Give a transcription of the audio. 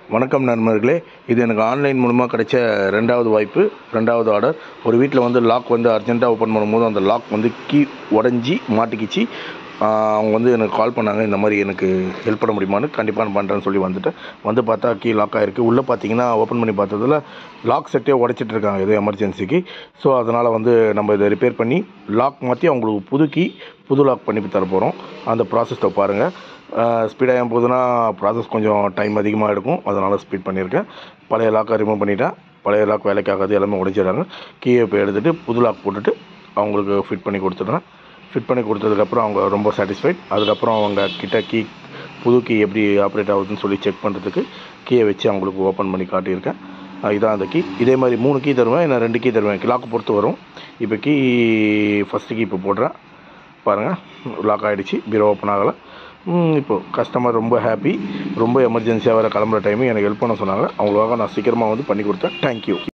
வணக்கம் நண்பர்களே இது எனக்கு ஆன்லைன் மூலமாக கிடைச்ச ரெண்டாவது வாய்ப்பு ரெண்டாவது ஆர்டர் ஒரு வீட்டில் வந்து லாக் வந்து அர்ஜென்ட்டாக ஓப்பன் பண்ணும்போது அந்த லாக் வந்து கீ உடஞ்சி மாட்டிக்கிச்சு ஆஹ் அவங்க வந்து எனக்கு கால் பண்ணாங்க இந்த மாதிரி எனக்கு ஹெல்ப் பண்ண முடியுமான்னு கண்டிப்பாக நான் பண்ணுறேன்னு சொல்லி வந்துட்டேன் வந்து பார்த்தா கீ லாக் ஆகிருக்கு உள்ளே பார்த்தீங்கன்னா ஓப்பன் பண்ணி பார்த்ததுல லாக் செட்டே உடைச்சிட்டு இருக்காங்க ஏதோ எமர்ஜென்சிக்கு ஸோ அதனால் வந்து நம்ம இதை ரிப்பேர் பண்ணி லாக் மாற்றி அவங்களுக்கு புது கீ புது லாக் பண்ணி தர போகிறோம் அந்த ப்ராசஸை பாருங்கள் ஸ்பீடாக ஏன் போகுதுன்னா ப்ராசஸ் கொஞ்சம் டைம் அதிகமாக எடுக்கும் அதனால் ஸ்பீட் பண்ணியிருக்கேன் பழைய லாக்கை ரிமூவ் பண்ணிட்டேன் பழைய லாக் வேலைக்காகாது எல்லாமே உடைச்சிடுறாங்க கீயை இப்போ எடுத்துகிட்டு புது லாக் போட்டுட்டு அவங்களுக்கு ஃபிட் பண்ணி கொடுத்துட்றேன் ஃபிட் பண்ணி கொடுத்ததுக்கப்புறம் அவங்க ரொம்ப சாட்டிஸ்ஃபைட் அதுக்கப்புறம் அவங்க கிட்ட கீ புது கீ எப்படி ஆப்ரேட் ஆகுதுன்னு சொல்லி செக் பண்ணுறதுக்கு கீயை வச்சு அவங்களுக்கு ஓப்பன் பண்ணி காட்டியிருக்கேன் அஹ் இதான் அந்த கீ இதே மாதிரி மூணு கீ தருவேன் நான் ரெண்டு கீ தருவேன் லாக்கு பொறுத்து வரும் இப்போ கீ ஃபஸ்ட்டு கீ இப்போ போடுறேன் பாருங்கள் லாக் ஆகிடுச்சு பீரோ ஓப்பன் ஆகலை இப்போது கஸ்டமர் ரொம்ப ஹாப்பி ரொம்ப எமர்ஜென்சியாக வேறு கிளம்புற டைமு எனக்கு ஹெல்ப் பண்ண சொன்னாங்க அவங்களுக்காக நான் சீக்கிரமாக வந்து பண்ணி கொடுத்தேன் தேங்க்யூ